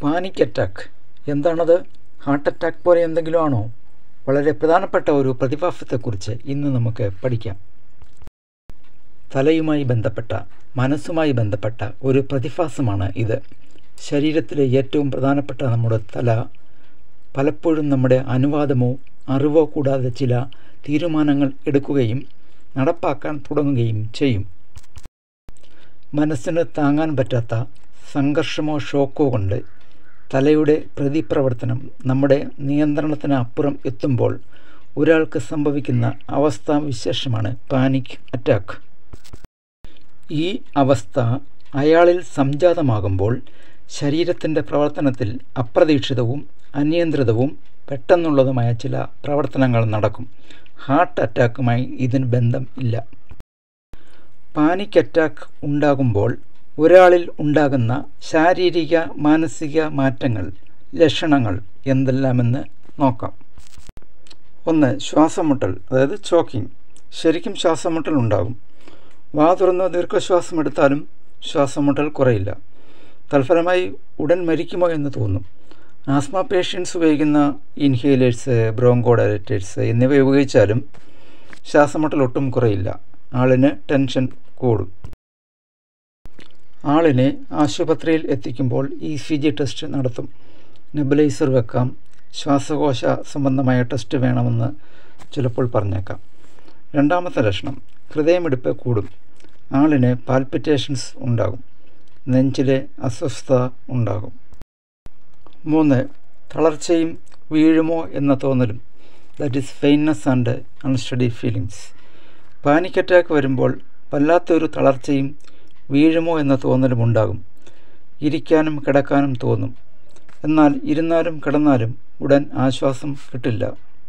panic attack എന്താണത് heart attack പോലെ എന്തെങ്കിലും ആണോ വളരെ പ്രധാനപ്പെട്ട ഒരു പ്രതിഭാസത്തെക്കുറിച്ച് ഇന്ന് നമുക്ക് പഠിക്കാം തലയുമായി ബന്ധപ്പെട്ട മനസ്സുമായി ബന്ധപ്പെട്ട ഒരു പ്രതിഭാസമാണ് ഇത് ശരീരത്തിലെ ഏറ്റവും പ്രധാനപ്പെട്ട നമ്മുടെ തല പലപ്പോഴും നമ്മുടെ അനുവാദമോ അറിവോ കൂടാതെ ചില തീരുമാനങ്ങൾ എടുക്കുകയും നടപ്പാക്കാൻ തുടങ്ങുകയും ചെയ്യും മനസ്സിന് താങ്ങാൻ പറ്റാത്ത സംഘർഷമോ ഷോക്കോ കൊണ്ട് തലയുടെ പ്രതിപ്രവർത്തനം നമ്മുടെ നിയന്ത്രണത്തിന് അപ്പുറം എത്തുമ്പോൾ ഒരാൾക്ക് സംഭവിക്കുന്ന അവസ്ഥാവിശേഷമാണ് പാനിക് അറ്റാക്ക് ഈ അവസ്ഥ അയാളിൽ സംജാതമാകുമ്പോൾ ശരീരത്തിൻ്റെ പ്രവർത്തനത്തിൽ അപ്രതീക്ഷിതവും അനിയന്ത്രിതവും പെട്ടെന്നുള്ളതുമായ ചില പ്രവർത്തനങ്ങൾ നടക്കും ഹാർട്ട് അറ്റാക്കുമായി ഇതിന് ബന്ധം ഇല്ല പാനിക് അറ്റാക്ക് ഉണ്ടാകുമ്പോൾ ഒരാളിൽ ഉണ്ടാകുന്ന ശാരീരിക മാനസിക മാറ്റങ്ങൾ ലക്ഷണങ്ങൾ എന്തെല്ലാമെന്ന് നോക്കാം ഒന്ന് ശ്വാസമുട്ടൽ അതായത് ചോക്കിംഗ് ശരിക്കും ശ്വാസമുട്ടൽ ഉണ്ടാകും വാ തുറന്ന് ദീർഘശ്വാസം എടുത്താലും ശ്വാസമുട്ടൽ കുറയില്ല തൽഫലമായി ഉടൻ മരിക്കുമോ എന്ന് തോന്നും ആസ്മ പേഷ്യൻസ് ഉപയോഗിക്കുന്ന ഇൻഹേലേഴ്സ് ബ്രോങ്കോഡയറ്റേഴ്സ് എന്നിവ ഉപയോഗിച്ചാലും ശ്വാസമുട്ടൽ ഒട്ടും കുറയില്ല ആളിന് ടെൻഷൻ കൂടും ആളിനെ ആശുപത്രിയിൽ എത്തിക്കുമ്പോൾ ഇ സി ജി ടെസ്റ്റ് നടത്തും നെബുലൈസർ വെക്കാം ശ്വാസകോശ സംബന്ധമായ ടെസ്റ്റ് വേണമെന്ന് ചിലപ്പോൾ പറഞ്ഞേക്കാം രണ്ടാമത്തെ ലക്ഷണം ഹൃദയമിടിപ്പ് കൂടും ആളിന് പാൽപിറ്റേഷൻസ് ഉണ്ടാകും നെഞ്ചിലെ അസ്വസ്ഥത ഉണ്ടാകും മൂന്ന് തളർച്ചയും വീഴുമോ എന്ന തോന്നലും that is faintness and unsteady feelings panic attack വരുമ്പോൾ വല്ലാത്തൊരു തളർച്ചയും വീഴുമോ എന്ന തോന്നലും ഉണ്ടാകും ഇരിക്കാനും കിടക്കാനും തോന്നും എന്നാൽ ഇരുന്നാലും കിടന്നാലും ഉടൻ ആശ്വാസം കിട്ടില്ല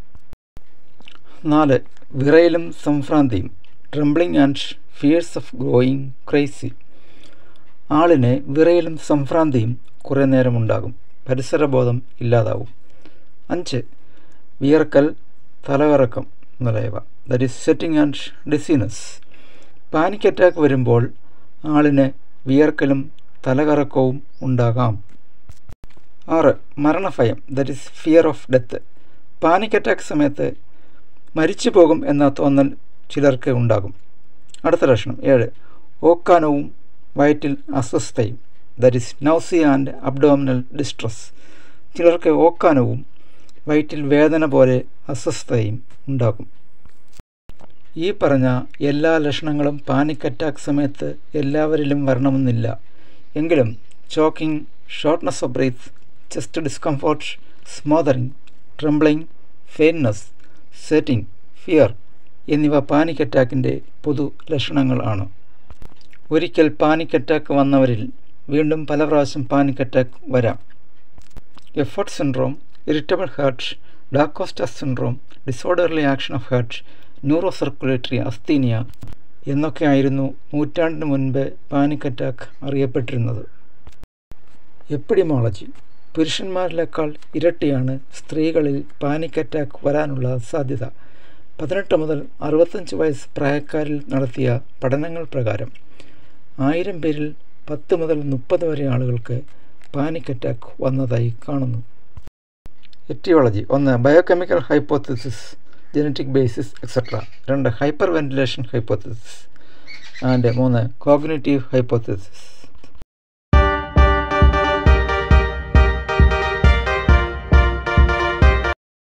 നാല് വിറയലും സംഭ്രാന്തിയും trembling and fears of growing crazy ആളിന് വിറയലും സംഭ്രാന്തിയും കുറേ നേരമുണ്ടാകും പരിസരബോധം ഇല്ലാതാവും അഞ്ച് വിയർക്കൽ തലകറക്കം മുതലായവ that is sweating and dizziness panic attack വരുമ്പോൾ ആളിന് വിയർക്കലും തലകറക്കവും ഉണ്ടാകാം ആറ് മരണഭയം that is fear of death panic attack സമയത്ത് മരിച്ചു പോകും എന്ന തോന്നൽ ചിലർക്ക് ഉണ്ടാകും അടുത്ത ലക്ഷണം ഏഴ് ഓക്കാനവും വയറ്റിൽ അസ്വസ്ഥയും that is nausea and abdominal distress ചിലർക്ക് ഓക്കാനവും വയറ്റിൽ വേദന പോലെ അസ്വസ്ഥതയും ഉണ്ടാകും ഈ പറഞ്ഞ എല്ലാ ലക്ഷണങ്ങളും പാനിക് അറ്റാക്ക് സമയത്ത് എല്ലാവരിലും വരണമെന്നില്ല എങ്കിലും choking shortness of breath chest discomfort smothering trembling faintness sweating fear എന്നിവ പാനിക് അറ്റാക്കിൻ്റെ പൊതു ലക്ഷണങ്ങളാണ് ഒരിക്കൽ പാനിക് അറ്റാക്ക് വന്നവരിൽ വീണ്ടും പല പ്രാവശ്യം പാനിക് അറ്റാക്ക് വരാം effort syndrome irritable heart Da Costa's syndrome disorderly action of heart neurocirculatory asthenia എന്നൊക്കെയായിരുന്നു നൂറ്റാണ്ടിന് മുൻപ് പാനിക് അറ്റാക്ക് അറിയപ്പെട്ടിരുന്നത് എപ്പിഡിമോളജി പുരുഷന്മാരിലേക്കാൾ ഇരട്ടിയാണ് സ്ത്രീകളിൽ പാനിക് അറ്റാക്ക് വരാനുള്ള സാധ്യത പതിനെട്ട് മുതൽ അറുപത്തഞ്ച് വയസ്സ് പ്രായക്കാരിൽ നടത്തിയ പഠനങ്ങൾ പ്രകാരം ആയിരം പേരിൽ പത്ത് മുതൽ മുപ്പത് വരെ ആളുകൾക്ക് പാനിക് അറ്റാക്ക് വന്നതായി കാണുന്നു എറ്റിയോളജി ഒന്ന് biochemical hypothesis genetic basis etcetera രണ്ട് ഹൈപ്പർ വെന്റിലേഷൻ ഹൈപ്പോത്തിസിസ് ആൻഡ് മൂന്ന് കോഗ്നേറ്റീവ് ഹൈപ്പോത്തിസിസ്